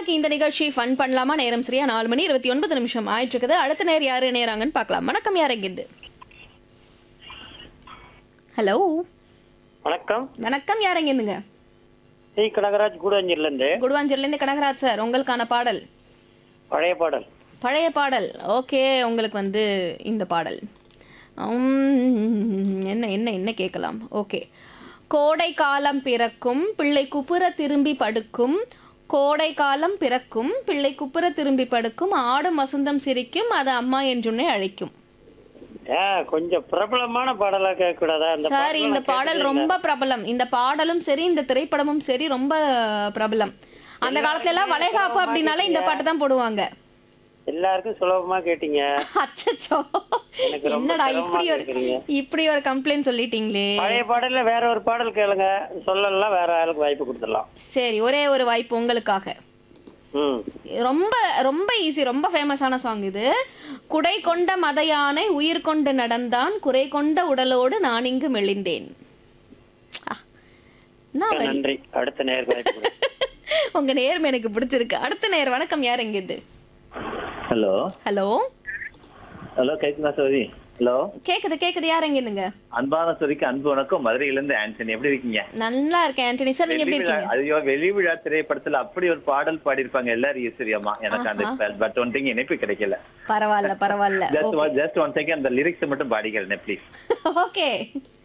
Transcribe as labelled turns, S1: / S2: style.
S1: இருக்கு இந்த நிகழ்ச்சி ஃபன் பண்ணலாமா நேரம் சரியா நாலு மணி இருபத்தி ஒன்பது நிமிஷம் ஆயிட்டு இருக்குது அடுத்த நேரம் யாரு நேராங்கன்னு பார்க்கலாம் வணக்கம் யார் எங்கிருந்து ஹலோ
S2: வணக்கம்
S1: வணக்கம் யார் எங்கிருந்துங்க
S2: சி கனகராஜ் கூடஞ்சூர்ல இருந்து
S1: குடுவாஞ்சூர்ல இருந்து கனகராஜ் சார் உங்களுக்கான பாடல்
S2: பழைய பாடல்
S1: பழைய பாடல் ஓகே உங்களுக்கு வந்து இந்த பாடல் உம், என்ன என்ன என்ன கேட்கலாம் ஓகே கோடை காலம் பிறக்கும் பிள்ளை குப்புற திரும்பி படுக்கும் கோடை காலம் பிறக்கும் பிள்ளை குப்புற திரும்பி படுக்கும் ஆடும் வசந்தம் சிரிக்கும் அது அம்மா என்றுன்னே அழைக்கும்
S2: ஏ கொஞ்சம் பிரபலமான பாடலா கேட்க கூடாதா இந்த
S1: சார்
S2: பாடலை
S1: இந்த
S2: நான்
S1: பாடல்
S2: கேட்டதே
S1: ரொம்ப பிரபலம் இந்த பாடலும் சரி இந்த திரைப்படமும் சரி ரொம்ப பிரபலம் அந்த காலத்துல எல்லாம் வளைகாப்பு அப்படின்னாலே இந்த பாட்டு தான் போடுவாங்க
S2: இல்ல. எல்லாருக்கும் சுலபமா கேட்டீங்க
S1: அச்சச்சோ
S2: எனக்கு ரொம்ப
S1: என்னடா
S2: சிரமமா
S1: இப்படி ஒரு
S2: கேக்குறீங்க.
S1: இப்படி ஒரு கம்ப்ளைண்ட் சொல்லிட்டீங்களே
S2: பழைய பாடல்ல வேற ஒரு பாடல் கேளுங்க சொல்லலாம் வேற ஆளுக்கு வாய்ப்பு கொடுத்துடலாம்
S1: சரி ஒரே ஒரு வாய்ப்பு உங்களுக்காக
S2: ம்
S1: ரொம்ப ரொம்ப ஈஸி ரொம்ப ஃபேமஸான சாங் இது குடை கொண்ட மத யானை உயிர் கொண்டு நடந்தான் குறை கொண்ட உடலோடு நான் இங்கு மெலிந்தேன் ஆ, என்ன வரி?
S2: நன்றி அடுத்த நேருக்கு வாய்ப்பு கொடு.
S1: உங்க நேர்மை எனக்கு பிடிச்சிருக்கு அடுத்த நேர் வணக்கம் யார் எங்கிருந்து
S3: ஹலோ
S1: ஹலோ
S3: ஹலோ கேக்குதா சோதி ஹலோ
S1: கேக்குது கேக்குது யார் எங்கிருந்துங்க
S3: அன்பான சோதிக்கு அன்பு வணக்கம் மதுரையிலிருந்து ஆண்டனி எப்படி இருக்கீங்க
S1: நல்லா இருக்கேன் ஆண்டனி சார் நீங்க எப்படி
S3: வெளி விழா
S1: இருக்கீங்க
S3: ஐயோ வெளி விழா திரைப்படத்துல அப்படி ஒரு பாடல் பாடியிருப்பாங்க எல்லாரும் ஈஸ்வரியம்மா எனக்கு அந்த பட் ஒன் திங் இணைப்பு கிடைக்கல
S1: பரவாயில்ல பரவாயில்ல
S3: ஜஸ்ட் ஜஸ்ட் ஒன் செகண்ட் அந்த லிரிக்ஸ் மட்டும் பாடிக்கிறேன் ப்ளீஸ்
S1: ஓகே